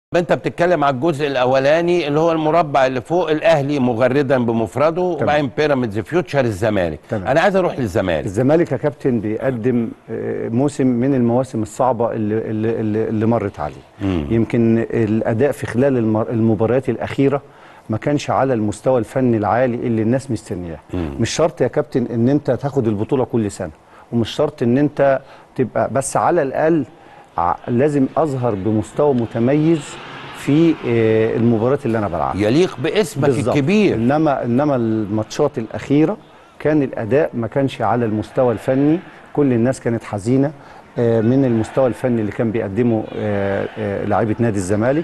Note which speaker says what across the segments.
Speaker 1: انت بتتكلم على الجزء الاولاني اللي هو المربع اللي فوق الاهلي مغردا بمفرده وبعدين بيراميدز فيوتشر الزمالك
Speaker 2: تمام.
Speaker 1: انا عايز اروح للزمالك
Speaker 2: الزمالك يا كابتن بيقدم آه، موسم من المواسم الصعبه اللي اللي, اللي, اللي مرت عليه يمكن الاداء في خلال المر- المباريات الاخيره ما كانش على المستوى الفني العالي اللي الناس مستنياه مش شرط يا كابتن ان انت تاخد البطوله كل سنه ومش شرط ان انت تبقى بس على الاقل ع- لازم اظهر بمستوى متميز في آه، المباريات اللي انا بلعبها
Speaker 1: يليق باسمك
Speaker 2: بالظبط.
Speaker 1: الكبير
Speaker 2: انما انما الماتشات الاخيره كان الاداء ما كانش على المستوى الفني كل الناس كانت حزينه آه، من المستوى الفني اللي كان بيقدمه آه، آه، لعيبه نادي الزمالك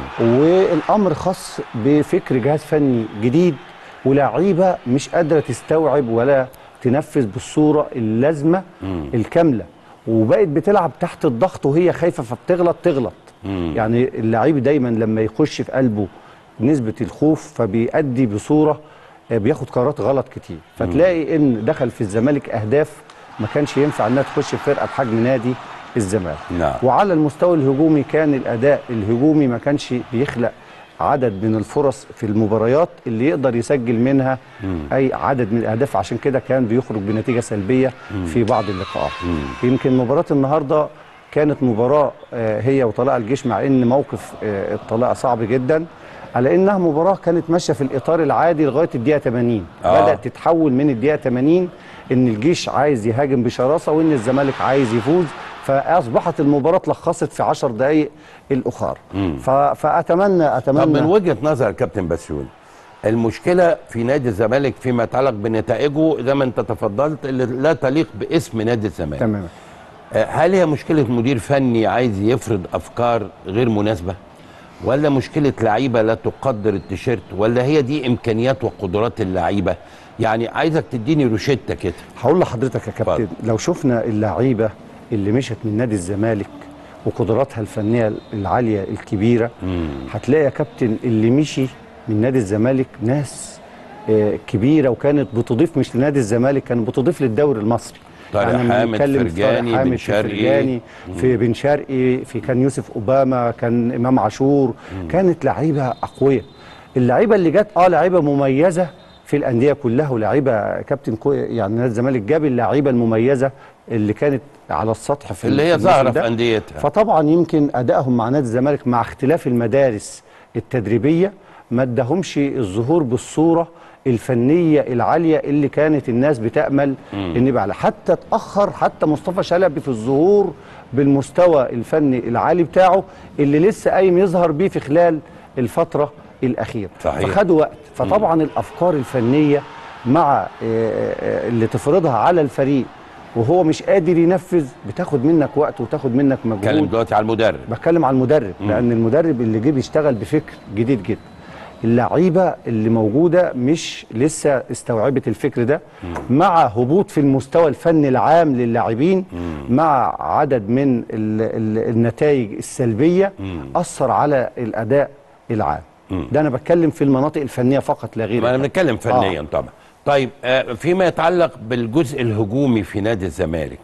Speaker 2: والامر خاص بفكر جهاز فني جديد ولاعيبه مش قادره تستوعب ولا تنفذ بالصوره اللازمه الكامله وبقت بتلعب تحت الضغط وهي خايفه فبتغلط تغلط يعني اللعيب دايما لما يخش في قلبه نسبه الخوف فبيأدي بصوره آه، بياخد قرارات غلط كتير فتلاقي ان دخل في الزمالك اهداف ما كانش ينفع انها تخش في فرقه بحجم نادي الزمالك
Speaker 1: نعم.
Speaker 2: وعلى المستوى الهجومي كان الاداء الهجومي ما كانش بيخلق عدد من الفرص في المباريات اللي يقدر يسجل منها اي عدد من الاهداف عشان كده كان بيخرج بنتيجه سلبيه في بعض اللقاءات يمكن مباراه النهارده كانت مباراه آه، هي وطلائع الجيش مع ان موقف آه، الطلائع صعب جدا على انها مباراه كانت ماشيه في الاطار العادي لغايه الدقيقه 80
Speaker 1: آه.
Speaker 2: بدات تتحول من الدقيقه 80 ان الجيش عايز يهاجم بشراسه وان الزمالك عايز يفوز فاصبحت المباراه اتلخصت في 10 دقائق الاخر ف... فاتمنى
Speaker 1: طب من
Speaker 2: اتمنى
Speaker 1: وجهه نظر كابتن بسيون المشكله في نادي الزمالك فيما يتعلق بنتائجه زي ما انت تفضلت اللي لا تليق باسم نادي الزمالك
Speaker 2: تمام
Speaker 1: آه، هل هي مشكله مدير فني عايز يفرض افكار غير مناسبه ولا مشكله لعيبه لا تقدر التيشيرت ولا هي دي امكانيات وقدرات اللعيبه يعني عايزك تديني روشته كده
Speaker 2: هقول لحضرتك يا كابتن
Speaker 1: اتفضل.
Speaker 2: لو شفنا اللعيبه اللي مشت من نادي الزمالك وقدراتها الفنيه العاليه الكبيره هتلاقي يا كابتن اللي مشي من نادي الزمالك ناس آه، كبيره وكانت بتضيف مش لنادي الزمالك كانت بتضيف للدوري المصري
Speaker 1: طارق
Speaker 2: لما
Speaker 1: حامد،
Speaker 2: بنتكلم في طارق
Speaker 1: فرجاني،
Speaker 2: حامد،
Speaker 1: بن
Speaker 2: في
Speaker 1: شرقي.
Speaker 2: فرجاني في بن شرقي في كان يوسف اوباما كان امام عاشور كانت لعيبه اقوياء اللعيبه اللي جت اه لعيبه مميزه في الانديه كلها ولاعيبه كابتن كو يعني نادي الزمالك جاب اللعيبه المميزه اللي كانت على السطح في
Speaker 1: اللي هي
Speaker 2: الموسم
Speaker 1: ظاهره
Speaker 2: ده.
Speaker 1: في انديتها
Speaker 2: فطبعا يمكن ادائهم مع نادي الزمالك مع اختلاف المدارس التدريبيه ما اداهمش الظهور بالصوره الفنيه العاليه اللي كانت الناس بتامل ان يبقى عليها حتى اتاخر حتى مصطفى شلبي في الظهور بالمستوى الفني العالي بتاعه اللي لسه قايم يظهر بيه في خلال الفتره الاخيره
Speaker 1: صحيح.
Speaker 2: فخدوا وقت فطبعا الافكار الفنيه مع آه، آه، اللي تفرضها على الفريق وهو مش قادر ينفذ بتاخد منك وقت وتاخد منك
Speaker 1: اتكلم
Speaker 2: مجهود
Speaker 1: دلوقتي على المدرب
Speaker 2: بتكلم على المدرب لان المدرب اللي جه بيشتغل بفكر جديد جدا اللعيبه اللي موجوده مش لسه استوعبت الفكر ده مع هبوط في المستوى الفني العام للاعبين مع عدد من ال ال النتائج السلبيه اثر على الاداء العام ده انا بتكلم في المناطق الفنيه فقط لا غير
Speaker 1: ما انا بنتكلم فنيا آه. طبعا طيب آه، فيما يتعلق بالجزء الهجومي في نادي الزمالك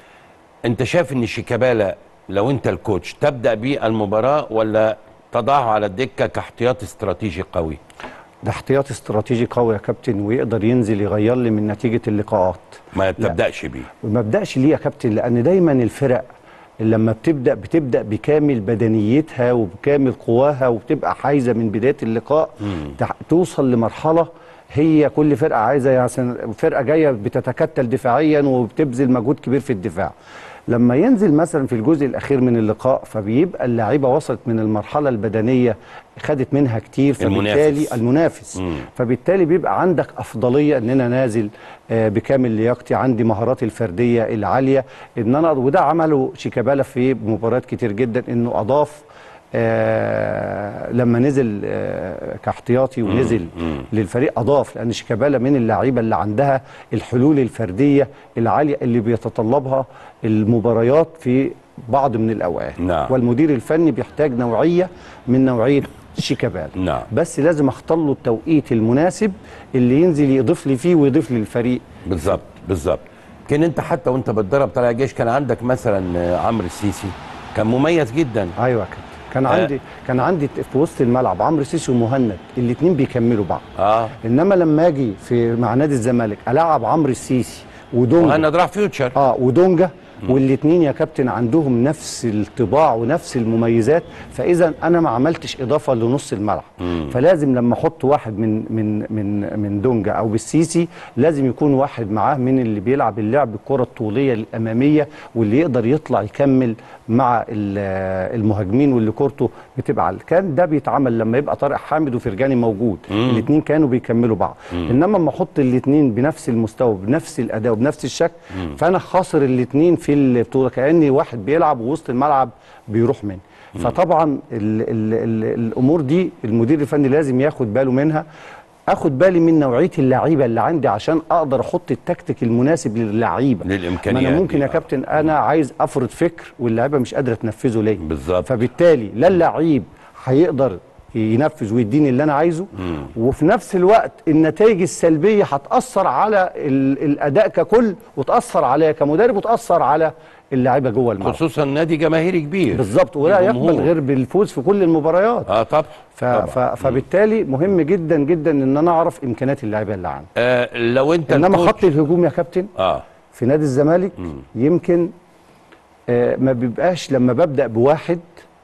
Speaker 1: انت شايف ان شيكابالا لو انت الكوتش تبدا بيه المباراه ولا تضعه على الدكه كاحتياط استراتيجي قوي
Speaker 2: ده احتياط استراتيجي قوي يا كابتن ويقدر ينزل يغير لي من نتيجه اللقاءات
Speaker 1: ما تبداش بيه
Speaker 2: ما ابداش ليه يا كابتن لان دايما الفرق لما بتبدا بتبدا بكامل بدنيتها وبكامل قواها وبتبقى حايزه من بدايه اللقاء تح- توصل لمرحله هي كل فرقه عايزه يعني فرقه جايه بتتكتل دفاعيا وبتبذل مجهود كبير في الدفاع لما ينزل مثلا في الجزء الاخير من اللقاء فبيبقى اللعيبه وصلت من المرحله البدنيه خدت منها كتير فبالتالي
Speaker 1: المنافس.
Speaker 2: المنافس فبالتالي بيبقى عندك افضليه ان انا نازل آه، بكامل لياقتي عندي مهاراتي الفرديه العاليه ان انا وده عمله شيكابالا في مباريات كتير جدا انه اضاف آه لما نزل آه كاحتياطي ونزل للفريق اضاف لان شيكابالا من اللعيبه اللي عندها الحلول الفرديه العاليه اللي بيتطلبها المباريات في بعض من الاوقات
Speaker 1: نعم.
Speaker 2: والمدير الفني بيحتاج نوعيه من نوعيه شيكابالا
Speaker 1: نعم.
Speaker 2: بس لازم اختار له التوقيت المناسب اللي ينزل يضيف لي فيه ويضيف لي الفريق
Speaker 1: بالظبط بالظبط كان انت حتى وانت بتدرب طلع جيش كان عندك مثلا آه، عمرو السيسي كان مميز جدا
Speaker 2: ايوه يا كابتن كان
Speaker 1: آه.
Speaker 2: عندي كان عندي في وسط الملعب عمرو سيسي ومهند الاثنين بيكملوا بعض
Speaker 1: اه
Speaker 2: انما لما اجي في مع نادي الزمالك العب عمرو السيسي ودونجا
Speaker 1: مهند راح فيوتشر
Speaker 2: اه ودونجا والاثنين يا كابتن عندهم نفس الطباع ونفس المميزات فاذا انا ما عملتش اضافه لنص الملعب فلازم لما احط واحد من من من من دونجا او بالسيسي لازم يكون واحد معاه من اللي بيلعب اللعب الكره الطوليه الاماميه واللي يقدر يطلع يكمل مع ال- المهاجمين واللي كورته بتبقى عالية. كان ده بيتعمل لما يبقى طارق حامد وفرجاني موجود الاثنين كانوا بيكملوا بعض انما لما احط الاثنين بنفس المستوى بنفس الاداء وبنفس الشكل فانا خاسر الاثنين في البطوله كاني واحد بيلعب ووسط الملعب بيروح مني فطبعا ال ال ال الامور دي المدير الفني لازم ياخد باله منها اخد بالي من نوعيه اللعيبه اللي عندي عشان اقدر احط التكتيك المناسب للعيبه
Speaker 1: للإمكانيات
Speaker 2: ما انا ممكن
Speaker 1: دي،
Speaker 2: يا
Speaker 1: آه.
Speaker 2: كابتن انا عايز افرض فكر واللعيبه مش قادره تنفذه ليا
Speaker 1: بالظبط.
Speaker 2: فبالتالي لا اللعيب هيقدر ينفذ ويديني اللي انا عايزه وفي نفس الوقت النتائج السلبيه هتاثر على ال- الاداء ككل وتاثر عليا كمدرب وتاثر على اللعيبه جوه الملعب
Speaker 1: خصوصا نادي جماهيري كبير
Speaker 2: بالظبط ولا
Speaker 1: في
Speaker 2: يقبل
Speaker 1: جمهور.
Speaker 2: غير بالفوز في كل المباريات
Speaker 1: اه طبعا
Speaker 2: ف...
Speaker 1: طبعا.
Speaker 2: ف... فبالتالي مهم جدا جدا ان انا اعرف امكانيات اللعيبه اللي عندي
Speaker 1: آه لو انت
Speaker 2: انما
Speaker 1: الكوتش-
Speaker 2: خط الهجوم يا كابتن
Speaker 1: اه
Speaker 2: في نادي الزمالك يمكن آه ما بيبقاش لما ببدا بواحد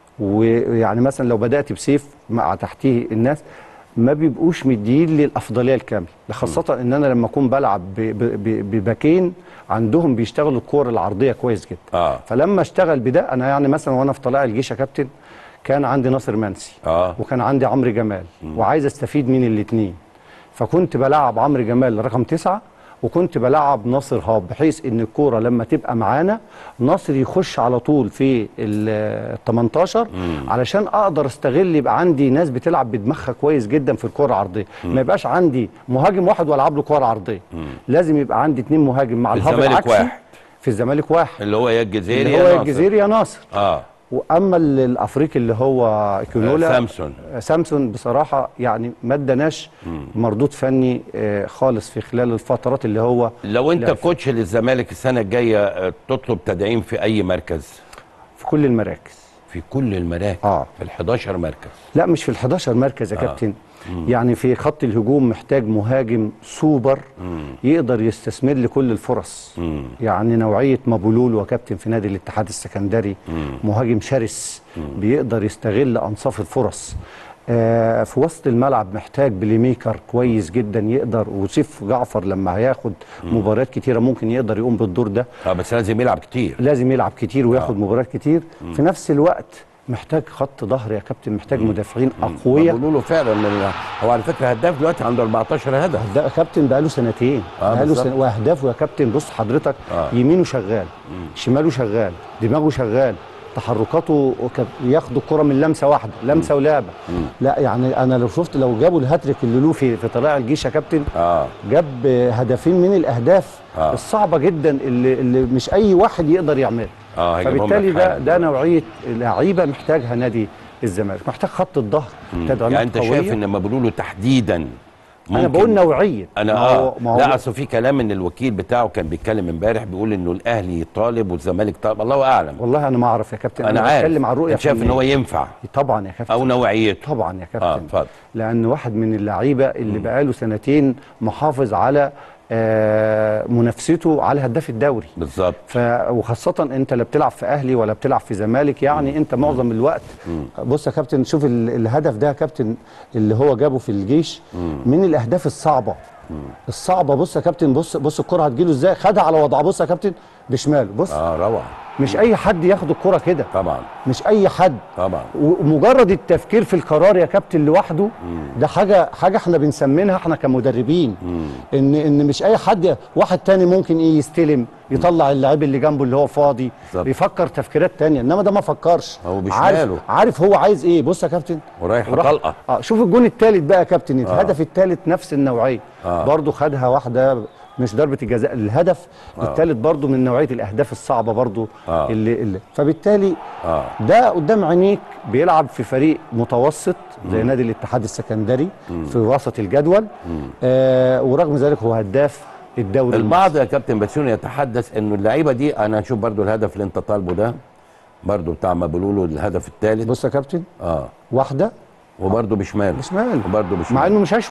Speaker 2: ويعني مثلا لو بدات بسيف مع تحتيه الناس ما بيبقوش مديين لي الافضليه الكامله خاصه ان انا لما اكون بلعب ب- ب- ب- بباكين عندهم بيشتغلوا الكور العرضيه كويس جدا
Speaker 1: اه
Speaker 2: فلما اشتغل بده انا يعني مثلا وانا في طلائع الجيش يا كابتن كان عندي ناصر منسي
Speaker 1: اه
Speaker 2: وكان عندي عمرو جمال وعايز استفيد من الاثنين فكنت بلعب عمرو جمال رقم تسعة وكنت بلعب ناصر هاب بحيث ان الكوره لما تبقى معانا ناصر يخش على طول في ال 18 علشان اقدر استغل يبقى عندي ناس بتلعب بدماغها كويس جدا في الكوره العرضيه ما يبقاش عندي مهاجم واحد والعب له كوره عرضيه لازم يبقى عندي اتنين مهاجم مع
Speaker 1: في
Speaker 2: الهاب
Speaker 1: الزمالك
Speaker 2: العكسي
Speaker 1: واحد.
Speaker 2: في الزمالك واحد
Speaker 1: اللي هو يا الجزيري
Speaker 2: اللي
Speaker 1: يا
Speaker 2: هو
Speaker 1: ناصر.
Speaker 2: الجزيري يا ناصر
Speaker 1: اه
Speaker 2: واما ال- الافريقي اللي هو كينولا
Speaker 1: آه، سامسون.
Speaker 2: آه، سامسون بصراحه يعني ما اداناش مردود فني آه، خالص في خلال الفترات اللي هو
Speaker 1: لو انت
Speaker 2: لا،
Speaker 1: كوتش للزمالك السنه الجايه آه، تطلب تدعيم في اي مركز
Speaker 2: في كل المراكز
Speaker 1: في كل المراكز
Speaker 2: آه.
Speaker 1: في ال 11 مركز
Speaker 2: لا مش في ال 11 مركز يا كابتن يعني في خط الهجوم محتاج مهاجم سوبر يقدر يستثمر لي كل الفرص يعني نوعيه مابولول وكابتن في نادي الاتحاد السكندري مهاجم شرس بيقدر يستغل انصاف الفرص آه في وسط الملعب محتاج بلاي ميكر كويس جدا يقدر وسيف جعفر لما هياخد مباريات كتيره ممكن يقدر يقوم بالدور ده
Speaker 1: اه بس لازم يلعب كتير
Speaker 2: لازم يلعب كتير وياخد مباريات كتير في نفس الوقت محتاج خط ظهر يا كابتن محتاج مدافعين اقوياء
Speaker 1: بيقولوا له فعلا من هو على فكره هداف دلوقتي عنده 14 هدف
Speaker 2: ده كابتن بقاله سنتين
Speaker 1: آه،
Speaker 2: بقاله
Speaker 1: بالظبط.
Speaker 2: سنة واهدافه يا كابتن بص حضرتك
Speaker 1: آه.
Speaker 2: يمينه شغال شماله شغال دماغه شغال تحركاته وك- ياخد الكره من لمسه واحده لمسه ولعبه لا يعني انا لو شفت لو جابوا الهاتريك اللي له في في طلائع الجيش يا كابتن
Speaker 1: اه
Speaker 2: جاب هدفين من الاهداف
Speaker 1: آه.
Speaker 2: الصعبه جدا اللي, اللي مش اي واحد يقدر يعملها
Speaker 1: اه هيجيبهم
Speaker 2: فبالتالي
Speaker 1: لك
Speaker 2: ده
Speaker 1: حالا.
Speaker 2: ده نوعيه لعيبه محتاجها نادي الزمالك محتاج خط الظهر تدعيمات
Speaker 1: يعني انت
Speaker 2: قوية.
Speaker 1: شايف ان لما بيقولوا له تحديدا
Speaker 2: انا بقول نوعيه
Speaker 1: انا
Speaker 2: ما
Speaker 1: اه
Speaker 2: هو- ما هو
Speaker 1: لا اصل في كلام ان الوكيل بتاعه كان بيتكلم امبارح بيقول انه الاهلي طالب والزمالك طالب الله اعلم
Speaker 2: والله انا ما اعرف يا كابتن
Speaker 1: انا عارف
Speaker 2: بتكلم عن رؤيه
Speaker 1: انت شايف ان
Speaker 2: فنية.
Speaker 1: هو ينفع
Speaker 2: طبعا يا كابتن
Speaker 1: او نوعيته
Speaker 2: طبعا يا
Speaker 1: اه
Speaker 2: كابتن
Speaker 1: اتفضل
Speaker 2: لان واحد من اللعيبه اللي بقاله سنتين محافظ على آه منافسته على هداف الدوري
Speaker 1: بالظبط
Speaker 2: ف وخاصة انت لا بتلعب في اهلي ولا بتلعب في زمالك يعني انت معظم الوقت بص يا كابتن شوف ال- الهدف ده يا كابتن اللي هو جابه في الجيش من الاهداف الصعبة الصعبة بص يا كابتن بص بص الكرة هتجيله ازاي خدها على وضعها بص يا كابتن بشماله بص
Speaker 1: اه روعه
Speaker 2: مش اي حد ياخد الكرة كده
Speaker 1: طبعا
Speaker 2: مش اي حد
Speaker 1: طبعا
Speaker 2: ومجرد التفكير في القرار يا كابتن لوحده ده حاجه حاجه احنا بنسمينها احنا كمدربين ان ان مش اي حد واحد تاني ممكن ايه يستلم يطلع اللعيب اللي جنبه اللي هو فاضي
Speaker 1: بالظبط.
Speaker 2: بيفكر تفكيرات تانية انما ده ما فكرش
Speaker 1: هو بشماله.
Speaker 2: عارف عارف هو عايز ايه بص يا كابتن
Speaker 1: ورايح
Speaker 2: وراح-
Speaker 1: طلقه
Speaker 2: اه شوف الجون الثالث بقى يا كابتن الهدف الثالث نفس النوعيه
Speaker 1: آه.
Speaker 2: برضه خدها واحده مش ضربه الجزاء الهدف الثالث برضه من نوعيه الاهداف الصعبه برضه
Speaker 1: آه.
Speaker 2: اللي, اللي فبالتالي
Speaker 1: اه
Speaker 2: ده قدام عينيك بيلعب في فريق متوسط زي نادي الاتحاد السكندري في وسط الجدول آه ورغم ذلك هو هداف الدوري
Speaker 1: البعض يا كابتن بسيوني يتحدث انه اللعيبه دي انا هشوف برضو الهدف اللي انت طالبه ده برضه بتاع مبلولو الهدف الثالث
Speaker 2: بص يا كابتن
Speaker 1: اه
Speaker 2: واحده
Speaker 1: وبرضه بشمال
Speaker 2: بشمال
Speaker 1: وبرضه بشمال
Speaker 2: مع انه مش